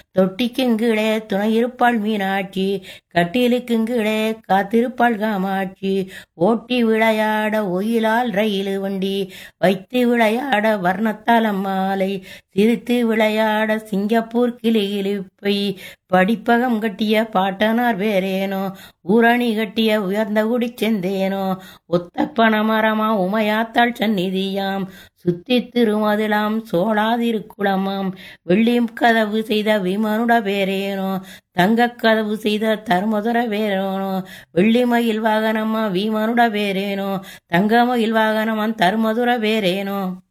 தொட்டிக்குங்கீழே துணையிருப்பாள் மீனாட்சி கட்டிலுக்குங்கீழே காத்திருப்பாள் காமாட்சி ஓட்டி விளையாட ஒயிலால் ரயில் வண்டி வைத்து விளையாட வர்ணத்தால் அம்மாலை சிரித்து விளையாட சிங்கப்பூர் கிளி கிளிப்பை படிப்பகம் கட்டிய பாட்டனார் வேறேனோ ஊரணி கட்டிய உயர்ந்த குடி செந்தேனோ ஒத்த பணமரமா உமையாத்தாள் சந்நிதியாம் சுத்தி திருமதிலாம் சோழாதிருக்குளமாம் வெள்ளியும் கதவு செய்த விமனுட பேரேனோ தங்க கதவு செய்த தர்மதுர வேறேனோ வெள்ளி மயில் வாகனமா வீமனுட பேரேனோ தங்க மயில் வாகனமான் தர்மதுர வேறேனோ